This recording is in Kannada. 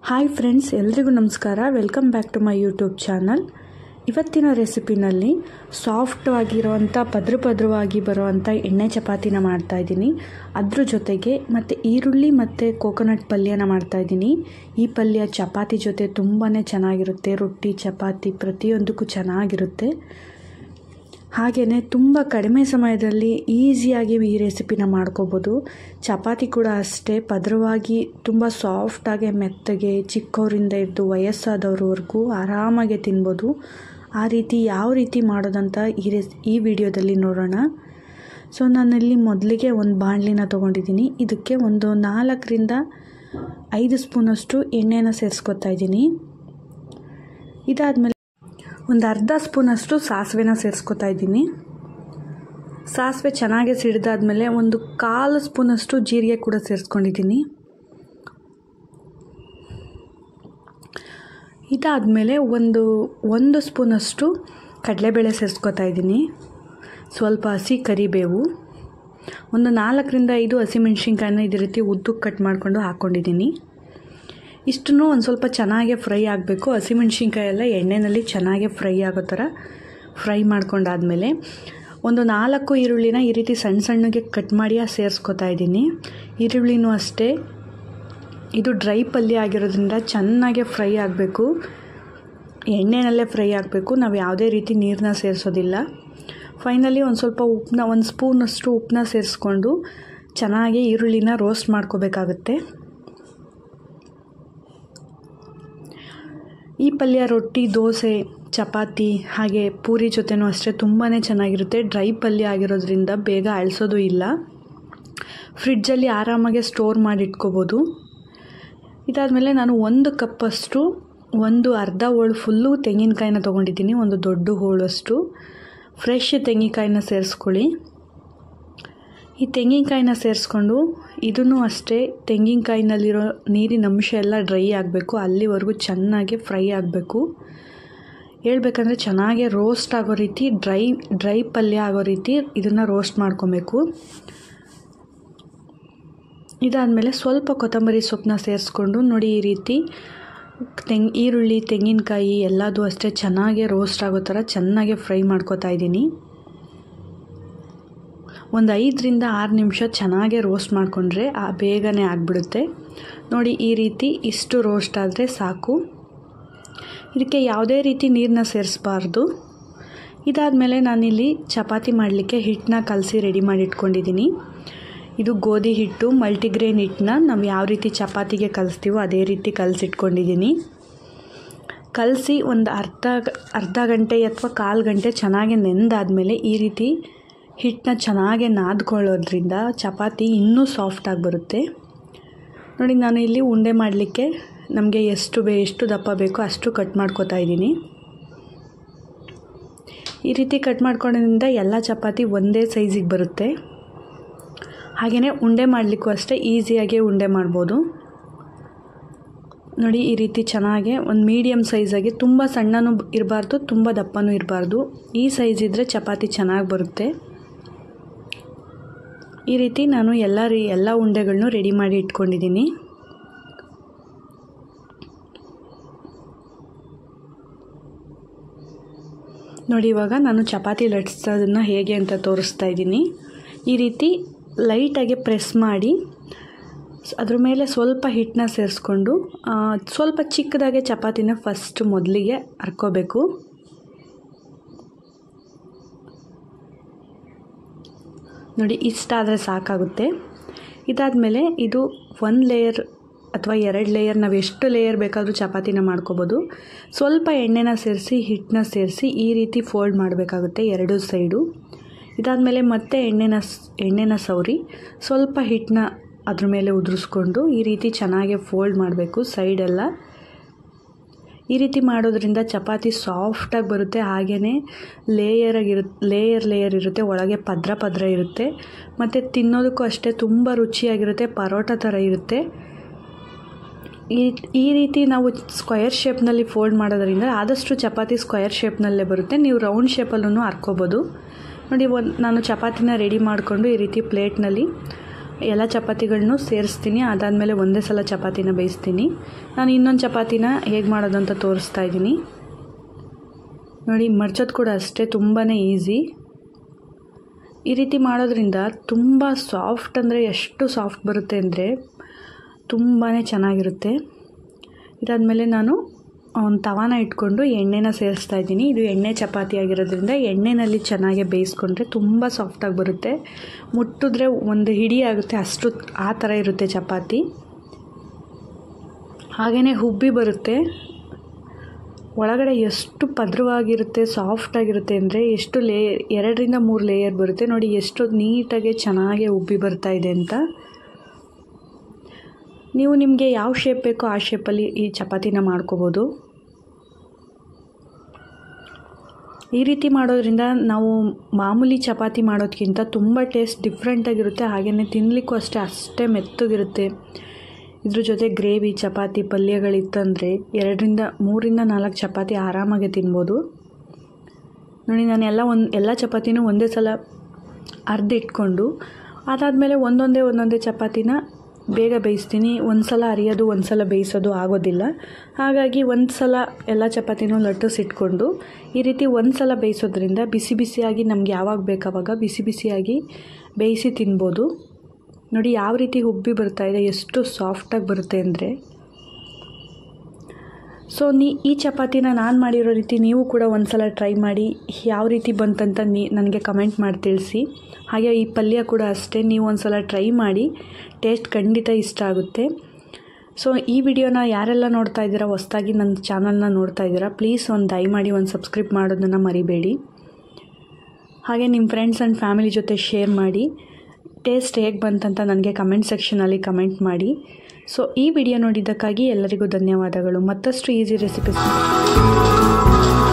ಹಾಯ್ ಫ್ರೆಂಡ್ಸ್ ಎಲ್ರಿಗೂ ನಮಸ್ಕಾರ welcome back to my YouTube channel ಇವತ್ತಿನ ರೆಸಿಪಿನಲ್ಲಿ ಸಾಫ್ಟ್ ಆಗಿರುವಂಥ ಪದ್ರ ಪದ್ರವಾಗಿ ಬರುವಂಥ ಎಣ್ಣೆ ಚಪಾತಿನ ಮಾಡ್ತಾಯಿದ್ದೀನಿ ಅದ್ರ ಜೊತೆಗೆ ಮತ್ತು ಈರುಳ್ಳಿ ಮತ್ತು ಕೋಕೋನಟ್ ಪಲ್ಯನ ಮಾಡ್ತಾಯಿದ್ದೀನಿ ಈ ಪಲ್ಯ ಚಪಾತಿ ಜೊತೆ ತುಂಬಾ ಚೆನ್ನಾಗಿರುತ್ತೆ ರೊಟ್ಟಿ ಚಪಾತಿ ಪ್ರತಿಯೊಂದಕ್ಕೂ ಚೆನ್ನಾಗಿರುತ್ತೆ ಹಾಗೆಯೇ ತುಂಬ ಕಡಿಮೆ ಸಮಯದಲ್ಲಿ ಈಸಿಯಾಗಿ ಈ ರೆಸಿಪಿನ ಮಾಡ್ಕೋಬೋದು ಚಪಾತಿ ಕೂಡ ಅಷ್ಟೇ ಪದ್ರವಾಗಿ ತುಂಬ ಸಾಫ್ಟಾಗಿ ಮೆತ್ತಗೆ ಚಿಕ್ಕವರಿಂದ ಹಿಡ್ದು ವಯಸ್ಸಾದವ್ರವರೆಗೂ ಆರಾಮಾಗಿ ತಿನ್ಬೋದು ಆ ರೀತಿ ಯಾವ ರೀತಿ ಮಾಡೋದಂತ ಈ ರೆಸ್ ಈ ವಿಡಿಯೋದಲ್ಲಿ ನೋಡೋಣ ಸೊ ನಾನಿಲ್ಲಿ ಮೊದಲಿಗೆ ಒಂದು ಬಾಣಲಿನ ತೊಗೊಂಡಿದ್ದೀನಿ ಇದಕ್ಕೆ ಒಂದು ನಾಲ್ಕರಿಂದ ಐದು ಸ್ಪೂನಷ್ಟು ಎಣ್ಣೆನ ಸೇರಿಸ್ಕೊತಾ ಇದ್ದೀನಿ ಇದಾದಮೇಲೆ ಒಂದು ಅರ್ಧ ಸ್ಪೂನಷ್ಟು ಸಾಸಿವೆನ ಸೇರಿಸ್ಕೊತಾ ಇದ್ದೀನಿ ಸಾಸಿವೆ ಚೆನ್ನಾಗಿ ಸಿಡಿದಾದ್ಮೇಲೆ ಒಂದು ಕಾಲು ಸ್ಪೂನಷ್ಟು ಜೀರಿಗೆ ಕೂಡ ಸೇರಿಸ್ಕೊಂಡಿದ್ದೀನಿ ಇದಾದಮೇಲೆ ಒಂದು ಒಂದು ಸ್ಪೂನಷ್ಟು ಕಡಲೆಬೇಳೆ ಸೇರಿಸ್ಕೊತಾ ಇದ್ದೀನಿ ಸ್ವಲ್ಪ ಹಸಿ ಕರಿಬೇವು ಒಂದು ನಾಲ್ಕರಿಂದ ಐದು ಹಸಿಮೆಣ್ಸಿನ್ಕಾಯಿನ ಇದೇ ರೀತಿ ಉದ್ದಕ್ಕೆ ಕಟ್ ಮಾಡಿಕೊಂಡು ಹಾಕ್ಕೊಂಡಿದ್ದೀನಿ ಇಷ್ಟನ್ನು ಒಂದು ಸ್ವಲ್ಪ ಚೆನ್ನಾಗೆ ಫ್ರೈ ಆಗಬೇಕು ಹಸಿಮೆಣ್ಸಿನ್ಕಾಯಿ ಎಲ್ಲ ಎಣ್ಣೆಯಲ್ಲಿ ಚೆನ್ನಾಗೆ ಫ್ರೈ ಆಗೋ ಥರ ಫ್ರೈ ಮಾಡ್ಕೊಂಡಾದಮೇಲೆ ಒಂದು ನಾಲ್ಕು ಈರುಳ್ಳಿನ ಈ ರೀತಿ ಸಣ್ಣ ಸಣ್ಣಗೆ ಕಟ್ ಮಾಡಿ ಸೇರಿಸ್ಕೊತಾ ಇದ್ದೀನಿ ಈರುಳ್ಳಿನೂ ಅಷ್ಟೇ ಇದು ಡ್ರೈ ಪಲ್ಯ ಆಗಿರೋದ್ರಿಂದ ಚೆನ್ನಾಗೆ ಫ್ರೈ ಆಗಬೇಕು ಎಣ್ಣೆನಲ್ಲೇ ಫ್ರೈ ಆಗಬೇಕು ನಾವು ಯಾವುದೇ ರೀತಿ ನೀರನ್ನ ಸೇರಿಸೋದಿಲ್ಲ ಫೈನಲಿ ಒಂದು ಸ್ವಲ್ಪ ಉಪ್ಪನ್ನ ಒಂದು ಸ್ಪೂನಷ್ಟು ಉಪ್ಪನ್ನ ಸೇರಿಸ್ಕೊಂಡು ಚೆನ್ನಾಗಿ ಈರುಳ್ಳಿನ ರೋಸ್ಟ್ ಮಾಡ್ಕೋಬೇಕಾಗುತ್ತೆ ಈ ಪಲ್ಯ ರೊಟ್ಟಿ ದೋಸೆ ಚಪಾತಿ ಹಾಗೆ ಪೂರಿ ಜೊತೆನೂ ಅಷ್ಟೇ ತುಂಬಾ ಚೆನ್ನಾಗಿರುತ್ತೆ ಡ್ರೈ ಪಲ್ಯ ಆಗಿರೋದ್ರಿಂದ ಬೇಗ ಅಳಿಸೋದು ಇಲ್ಲ ಫ್ರಿಡ್ಜಲ್ಲಿ ಆರಾಮಾಗೆ ಸ್ಟೋರ್ ಮಾಡಿ ಇಟ್ಕೋಬೋದು ಇದಾದಮೇಲೆ ನಾನು ಒಂದು ಕಪ್ಪಷ್ಟು ಒಂದು ಅರ್ಧ ಹೋಳು ಫುಲ್ಲು ತೆಂಗಿನಕಾಯಿನ ತೊಗೊಂಡಿದ್ದೀನಿ ಒಂದು ದೊಡ್ಡ ಹೋಳಷ್ಟು ಫ್ರೆಶ್ ತೆಂಗಿನಕಾಯಿನ ಸೇರಿಸ್ಕೊಳ್ಳಿ ಈ ತೆಂಗಿನಕಾಯಿನ ಸೇರಿಸ್ಕೊಂಡು ಇದನ್ನು ಅಷ್ಟೇ ತೆಂಗಿನಕಾಯಿನಲ್ಲಿರೋ ನೀರಿನ ಅಂಶ ಎಲ್ಲ ಡ್ರೈ ಆಗಬೇಕು ಅಲ್ಲಿವರೆಗೂ ಚೆನ್ನಾಗಿ ಫ್ರೈ ಆಗಬೇಕು ಹೇಳ್ಬೇಕಂದ್ರೆ ಚೆನ್ನಾಗಿ ರೋಸ್ಟ್ ಆಗೋ ರೀತಿ ಡ್ರೈ ಡ್ರೈ ಪಲ್ಯ ಆಗೋ ರೀತಿ ಇದನ್ನು ರೋಸ್ಟ್ ಮಾಡ್ಕೊಬೇಕು ಇದಾದಮೇಲೆ ಸ್ವಲ್ಪ ಕೊತ್ತಂಬರಿ ಸೊಪ್ಪನ್ನ ಸೇರಿಸ್ಕೊಂಡು ನೋಡಿ ಈ ರೀತಿ ತೆಂಗ್ ಈರುಳ್ಳಿ ತೆಂಗಿನಕಾಯಿ ಎಲ್ಲದೂ ಅಷ್ಟೇ ಚೆನ್ನಾಗಿ ರೋಸ್ಟ್ ಆಗೋ ಥರ ಚೆನ್ನಾಗಿ ಫ್ರೈ ಮಾಡ್ಕೊತಾ ಇದ್ದೀನಿ ಒಂದು ಐದರಿಂದ ಆರು ನಿಮಿಷ ಚೆನ್ನಾಗಿ ರೋಸ್ಟ್ ಮಾಡಿಕೊಂಡ್ರೆ ಆ ಬೇಗನೆ ಆಗಿಬಿಡುತ್ತೆ ನೋಡಿ ಈ ರೀತಿ ಇಷ್ಟು ರೋಸ್ಟ್ ಆದರೆ ಸಾಕು ಇದಕ್ಕೆ ಯಾವುದೇ ರೀತಿ ನೀರನ್ನ ಸೇರಿಸಬಾರ್ದು ಇದಾದಮೇಲೆ ನಾನಿಲ್ಲಿ ಚಪಾತಿ ಮಾಡಲಿಕ್ಕೆ ಹಿಟ್ಟನ್ನ ಕಲಸಿ ರೆಡಿ ಮಾಡಿ ಇಟ್ಕೊಂಡಿದ್ದೀನಿ ಇದು ಗೋಧಿ ಹಿಟ್ಟು ಮಲ್ಟಿಗ್ರೇನ್ ಹಿಟ್ಟನ್ನ ನಾವು ಯಾವ ರೀತಿ ಚಪಾತಿಗೆ ಕಲಿಸ್ತೀವೋ ಅದೇ ರೀತಿ ಕಲಸಿಟ್ಕೊಂಡಿದ್ದೀನಿ ಕಲಸಿ ಒಂದು ಅರ್ಧ ಅರ್ಧ ಗಂಟೆ ಅಥವಾ ಕಾಲು ಗಂಟೆ ಚೆನ್ನಾಗಿ ನೆಂದಾದಮೇಲೆ ಈ ರೀತಿ ಹಿಟ್ಟನ್ನ ಚೆನ್ನಾಗಿ ನಾದ್ಕೊಳ್ಳೋದ್ರಿಂದ ಚಪಾತಿ ಇನ್ನೂ ಸಾಫ್ಟಾಗಿ ಬರುತ್ತೆ ನೋಡಿ ನಾನು ಇಲ್ಲಿ ಉಂಡೆ ಮಾಡಲಿಕ್ಕೆ ನಮಗೆ ಎಷ್ಟು ಬೇ ಎಷ್ಟು ದಪ್ಪ ಬೇಕೋ ಅಷ್ಟು ಕಟ್ ಮಾಡ್ಕೋತಾ ಇದ್ದೀನಿ ಈ ರೀತಿ ಕಟ್ ಮಾಡ್ಕೊಳ್ಳೋದ್ರಿಂದ ಎಲ್ಲ ಚಪಾತಿ ಒಂದೇ ಸೈಜಿಗೆ ಬರುತ್ತೆ ಹಾಗೆಯೇ ಉಂಡೆ ಮಾಡಲಿಕ್ಕೂ ಅಷ್ಟೇ ಈಸಿಯಾಗಿ ಉಂಡೆ ಮಾಡ್ಬೋದು ನೋಡಿ ಈ ರೀತಿ ಚೆನ್ನಾಗಿ ಒಂದು ಮೀಡಿಯಮ್ ಸೈಜಾಗಿ ತುಂಬ ಸಣ್ಣನೂ ಇರಬಾರ್ದು ತುಂಬ ದಪ್ಪನೂ ಇರಬಾರ್ದು ಈ ಸೈಜ್ ಇದ್ದರೆ ಚಪಾತಿ ಚೆನ್ನಾಗಿ ಬರುತ್ತೆ ಈ ರೀತಿ ನಾನು ಎಲ್ಲ ರೀ ಎಲ್ಲ ಉಂಡೆಗಳನ್ನೂ ರೆಡಿ ಮಾಡಿ ಇಟ್ಕೊಂಡಿದ್ದೀನಿ ನೋಡಿ ಇವಾಗ ನಾನು ಚಪಾತಿ ಲಟ್ಸೋದನ್ನು ಹೇಗೆ ಅಂತ ತೋರಿಸ್ತಾ ಇದ್ದೀನಿ ಈ ರೀತಿ ಲೈಟಾಗಿ ಪ್ರೆಸ್ ಮಾಡಿ ಅದ್ರ ಮೇಲೆ ಸ್ವಲ್ಪ ಹಿಟ್ಟನ್ನ ಸೇರಿಸ್ಕೊಂಡು ಸ್ವಲ್ಪ ಚಿಕ್ಕದಾಗೆ ಚಪಾತಿನ ಫಸ್ಟ್ ಮೊದಲಿಗೆ ಹರ್ಕೋಬೇಕು ನೋಡಿ ಇಷ್ಟಾದರೆ ಸಾಕಾಗುತ್ತೆ ಇದಾದಮೇಲೆ ಇದು ಒಂದು ಲೇಯರ್ ಅಥವಾ ಎರಡು ಲೇಯರ್ ನಾವು ಎಷ್ಟು ಲೇಯರ್ ಬೇಕಾದರೂ ಚಪಾತಿನ ಮಾಡ್ಕೋಬೋದು ಸ್ವಲ್ಪ ಎಣ್ಣೆನ ಸೇರಿಸಿ ಹಿಟ್ಟನ್ನ ಸೇರಿಸಿ ಈ ರೀತಿ ಫೋಲ್ಡ್ ಮಾಡಬೇಕಾಗುತ್ತೆ ಎರಡು ಸೈಡು ಇದಾದಮೇಲೆ ಮತ್ತೆ ಎಣ್ಣೆನ ಎಣ್ಣೆನ ಸವರಿ ಸ್ವಲ್ಪ ಹಿಟ್ಟನ್ನ ಅದ್ರ ಮೇಲೆ ಉದುರಿಸ್ಕೊಂಡು ಈ ರೀತಿ ಚೆನ್ನಾಗಿ ಫೋಲ್ಡ್ ಮಾಡಬೇಕು ಸೈಡೆಲ್ಲ ಈ ರೀತಿ ಮಾಡೋದ್ರಿಂದ ಚಪಾತಿ ಸಾಫ್ಟಾಗಿ ಬರುತ್ತೆ ಹಾಗೆಯೇ ಲೇಯರಾಗಿರು ಲೇಯರ್ ಲೇಯರ್ ಇರುತ್ತೆ ಒಳಗೆ ಪದ್ರ ಪದ್ರ ಇರುತ್ತೆ ಮತ್ತು ತಿನ್ನೋದಕ್ಕೂ ಅಷ್ಟೇ ತುಂಬ ರುಚಿಯಾಗಿರುತ್ತೆ ಪರೋಟ ಥರ ಇರುತ್ತೆ ಈ ಈ ರೀತಿ ನಾವು ಸ್ಕ್ವಯರ್ ಶೇಪ್ನಲ್ಲಿ ಫೋಲ್ಡ್ ಮಾಡೋದ್ರಿಂದ ಆದಷ್ಟು ಚಪಾತಿ ಸ್ಕ್ವಯರ್ ಶೇಪ್ನಲ್ಲೇ ಬರುತ್ತೆ ನೀವು ರೌಂಡ್ ಶೇಪಲ್ಲೂ ಹರ್ಕೋಬೋದು ನೋಡಿ ಒಂದು ನಾನು ಚಪಾತಿನ ರೆಡಿ ಮಾಡಿಕೊಂಡು ಈ ರೀತಿ ಪ್ಲೇಟ್ನಲ್ಲಿ ಎಲ್ಲ ಚಪಾತಿಗಳನ್ನೂ ಸೇರಿಸ್ತೀನಿ ಅದಾದಮೇಲೆ ಒಂದೇ ಸಲ ಚಪಾತಿನ ಬೇಯಿಸ್ತೀನಿ ನಾನು ಇನ್ನೊಂದು ಚಪಾತಿನ ಹೇಗೆ ಮಾಡೋದು ಅಂತ ತೋರಿಸ್ತಾ ಇದ್ದೀನಿ ನೋಡಿ ಮಡ್ಚೋದು ಕೂಡ ಅಷ್ಟೇ ತುಂಬಾ ಈಸಿ ಈ ರೀತಿ ಮಾಡೋದ್ರಿಂದ ತುಂಬ ಸಾಫ್ಟ್ ಅಂದರೆ ಎಷ್ಟು ಸಾಫ್ಟ್ ಬರುತ್ತೆ ಅಂದರೆ ತುಂಬಾ ಚೆನ್ನಾಗಿರುತ್ತೆ ಇದಾದಮೇಲೆ ನಾನು ಒಂದು ತವಾನ ಇಟ್ಕೊಂಡು ಎಣ್ಣೆನ ಸೇರಿಸ್ತಾ ಇದ್ದೀನಿ ಇದು ಎಣ್ಣೆ ಚಪಾತಿ ಆಗಿರೋದ್ರಿಂದ ಎಣ್ಣೆನಲ್ಲಿ ಚೆನ್ನಾಗಿ ಬೇಯಿಸ್ಕೊಂಡ್ರೆ ತುಂಬ ಸಾಫ್ಟಾಗಿ ಬರುತ್ತೆ ಮುಟ್ಟಿದ್ರೆ ಒಂದು ಹಿಡಿ ಆಗುತ್ತೆ ಅಷ್ಟು ಆ ಥರ ಇರುತ್ತೆ ಚಪಾತಿ ಹಾಗೆಯೇ ಹುಬ್ಬಿ ಬರುತ್ತೆ ಒಳಗಡೆ ಎಷ್ಟು ಪದ್ರವಾಗಿರುತ್ತೆ ಸಾಫ್ಟಾಗಿರುತ್ತೆ ಅಂದರೆ ಎಷ್ಟು ಲೇ ಎರಡರಿಂದ ಮೂರು ಲೇಯರ್ ಬರುತ್ತೆ ನೋಡಿ ಎಷ್ಟು ನೀಟಾಗಿ ಚೆನ್ನಾಗಿ ಉಬ್ಬಿ ಬರ್ತಾ ಇದೆ ಅಂತ ನೀವು ನಿಮಗೆ ಯಾವ ಶೇಪ್ ಬೇಕೋ ಆ ಶೇಪಲ್ಲಿ ಈ ಚಪಾತಿನ ಮಾಡ್ಕೋಬೋದು ಈ ರೀತಿ ಮಾಡೋದ್ರಿಂದ ನಾವು ಮಾಮೂಲಿ ಚಪಾತಿ ಮಾಡೋದಕ್ಕಿಂತ ತುಂಬ ಟೇಸ್ಟ್ ಡಿಫ್ರೆಂಟಾಗಿರುತ್ತೆ ಹಾಗೆಯೇ ತಿನ್ನಲಿಕ್ಕೂ ಅಷ್ಟೇ ಅಷ್ಟೇ ಮೆತ್ತಗಿರುತ್ತೆ ಇದ್ರ ಜೊತೆ ಗ್ರೇವಿ ಚಪಾತಿ ಪಲ್ಯಗಳಿತ್ತಂದರೆ ಎರಡರಿಂದ ಮೂರಿಂದ ನಾಲ್ಕು ಚಪಾತಿ ಆರಾಮಾಗಿ ತಿನ್ಬೋದು ನೋಡಿ ನಾನು ಎಲ್ಲ ಒಂದು ಎಲ್ಲ ಚಪಾತಿನೂ ಒಂದೇ ಸಲ ಅರ್ದಿಟ್ಕೊಂಡು ಅದಾದಮೇಲೆ ಒಂದೊಂದೇ ಒಂದೊಂದೇ ಚಪಾತಿನ ಬೇಗ ಬೇಯಿಸ್ತೀನಿ ಒಂದು ಸಲ ಅರಿಯೋದು ಒಂದು ಸಲ ಬೇಯಿಸೋದು ಆಗೋದಿಲ್ಲ ಹಾಗಾಗಿ ಒಂದು ಸಲ ಎಲ್ಲ ಚಪಾತಿನೂ ಲಟ್ಟಿಸಿಟ್ಕೊಂಡು ಈ ರೀತಿ ಒಂದು ಸಲ ಬೇಯಿಸೋದ್ರಿಂದ ಬಿಸಿ ಬಿಸಿಯಾಗಿ ನಮ್ಗೆ ಯಾವಾಗ ಬೇಕಾವಾಗ ಬಿಸಿ ಬಿಸಿಯಾಗಿ ಬೇಯಿಸಿ ತಿನ್ಬೋದು ನೋಡಿ ಯಾವ ರೀತಿ ಉಬ್ಬಿ ಬರ್ತಾ ಇದೆ ಎಷ್ಟು ಸಾಫ್ಟಾಗಿ ಬರುತ್ತೆ ಅಂದರೆ ಸೊ ನೀ ಈ ಚಪಾತಿನ ನಾನು ಮಾಡಿರೋ ರೀತಿ ನೀವು ಕೂಡ ಒಂದು ಸಲ ಟ್ರೈ ಮಾಡಿ ಯಾವ ರೀತಿ ಬಂತಂತ ನೀ ನನಗೆ ಕಮೆಂಟ್ ಮಾಡಿ ತಿಳಿಸಿ ಹಾಗೆ ಈ ಪಲ್ಯ ಕೂಡ ಅಷ್ಟೇ ನೀವು ಒಂದು ಸಲ ಟ್ರೈ ಮಾಡಿ ಟೇಸ್ಟ್ ಖಂಡಿತ ಇಷ್ಟ ಆಗುತ್ತೆ ಸೊ ಈ ವಿಡಿಯೋನ ಯಾರೆಲ್ಲ ನೋಡ್ತಾ ಇದ್ದೀರಾ ಹೊಸ್ದಾಗಿ ನನ್ನ ಚಾನಲ್ನ ನೋಡ್ತಾ ಇದ್ದೀರಾ ಪ್ಲೀಸ್ ಒಂದು ದಯಮಾಡಿ ಒಂದು ಸಬ್ಸ್ಕ್ರೈಬ್ ಮಾಡೋದನ್ನು ಮರಿಬೇಡಿ ಹಾಗೆ ನಿಮ್ಮ ಫ್ರೆಂಡ್ಸ್ ಆ್ಯಂಡ್ ಫ್ಯಾಮಿಲಿ ಜೊತೆ ಶೇರ್ ಮಾಡಿ ಟೇಸ್ಟ್ ಹೇಗೆ ಬಂತಂತ ನನಗೆ ಕಮೆಂಟ್ ಸೆಕ್ಷನಲ್ಲಿ ಕಮೆಂಟ್ ಮಾಡಿ ಸೊ ಈ ವಿಡಿಯೋ ನೋಡಿದ್ದಕ್ಕಾಗಿ ಎಲ್ಲರಿಗೂ ಧನ್ಯವಾದಗಳು ಮತ್ತಷ್ಟು ಈಸಿ ರೆಸಿಪೀಸ್